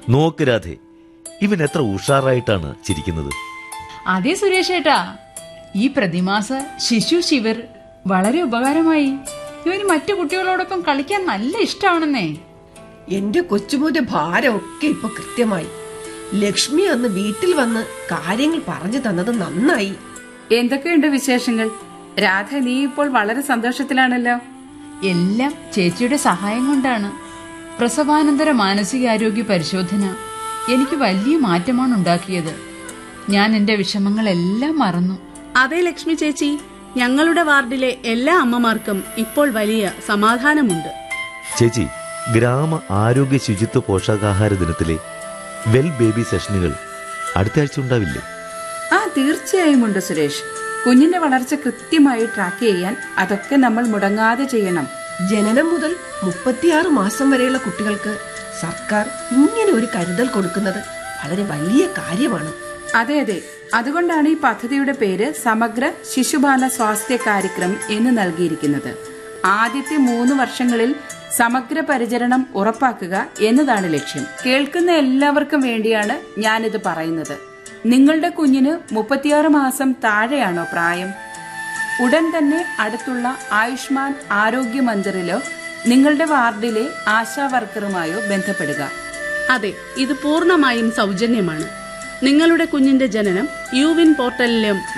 നോക്ക് രാധേ ഇവൻ എത്ര ഉഷാറായിട്ടാണ് ചിരിക്കുന്നത് അതെ സുരേഷ് ഏട്ടാ ഈ പ്രതിമാസ ശിശു ശിവർ വളരെ ഉപകാരമായി ഇവന് മറ്റു കുട്ടികളോടൊപ്പം കളിക്കാൻ നല്ല ഇഷ്ടമാണെന്നേ എന്റെ കൊച്ചുമോന്റെ ഭാരമൊക്കെ ഇപ്പൊ കൃത്യമായി ലക്ഷ്മി അന്ന് വീട്ടിൽ വന്ന് കാര്യങ്ങൾ പറഞ്ഞു തന്നത് നന്നായി എന്തൊക്കെയുണ്ട് വിശേഷങ്ങൾ രാധ നീ ഇപ്പോൾ വളരെ സന്തോഷത്തിലാണല്ലോ എല്ലാം ചേച്ചിയുടെ സഹായം കൊണ്ടാണ് പ്രസവാനന്തര മാനസികാരോഗ്യ പരിശോധന എനിക്ക് വലിയ മാറ്റമാണ് ഉണ്ടാക്കിയത് ഞാൻ എന്റെ വിഷമങ്ങളെല്ലാം മറന്നു അതെ ലക്ഷ്മി ചേച്ചി ഞങ്ങളുടെ വാർഡിലെ എല്ലാ അമ്മമാർക്കും ഇപ്പോൾ വലിയ സമാധാനമുണ്ട് ചേച്ചി ഗ്രാമ ആരോഗ്യ ശുചിത്വ പോഷകാഹാര ദിനത്തിലെ വെൽ ബേബി സെഷനുകൾ അടുത്ത ആഴ്ച ഉണ്ടാവില്ലേ ആ തീർച്ചയായും ഉണ്ട് സുരേഷ് കുഞ്ഞിന്റെ വളർച്ച കൃത്യമായി ട്രാക്ക് ചെയ്യാൻ അതൊക്കെ നമ്മൾ മുടങ്ങാതെ ചെയ്യണം ജനനം മുതൽ മുപ്പത്തിയാറ് മാസം വരെയുള്ള കുട്ടികൾക്ക് സർക്കാർ ഇങ്ങനെ ഒരു കരുതൽ കൊടുക്കുന്നത് വളരെ വലിയ കാര്യമാണ് അതെ അതെ അതുകൊണ്ടാണ് ഈ പദ്ധതിയുടെ പേര് സമഗ്ര ശിശുബാല സ്വാസ്ഥ്യ കാര്യക്രം എന്ന് നൽകിയിരിക്കുന്നത് ആദ്യത്തെ മൂന്ന് വർഷങ്ങളിൽ സമഗ്ര പരിചരണം ഉറപ്പാക്കുക എന്നതാണ് ലക്ഷ്യം കേൾക്കുന്ന എല്ലാവർക്കും വേണ്ടിയാണ് ഞാനിത് പറയുന്നത് നിങ്ങളുടെ കുഞ്ഞിന് മുപ്പത്തിയാറ് മാസം താഴെയാണോ പ്രായം ഉടൻ തന്നെ അടുത്തുള്ള ആയുഷ്മാൻ ആരോഗ്യ മന്ദിറിലോ നിങ്ങളുടെ വാർഡിലെ ആശാ വർക്കറുമായോ ബന്ധപ്പെടുക അതെ ഇത് പൂർണ്ണമായും സൗജന്യമാണ് നിങ്ങളുടെ കുഞ്ഞിന്റെ ജനനം യുവിൻ പോർട്ടലിലും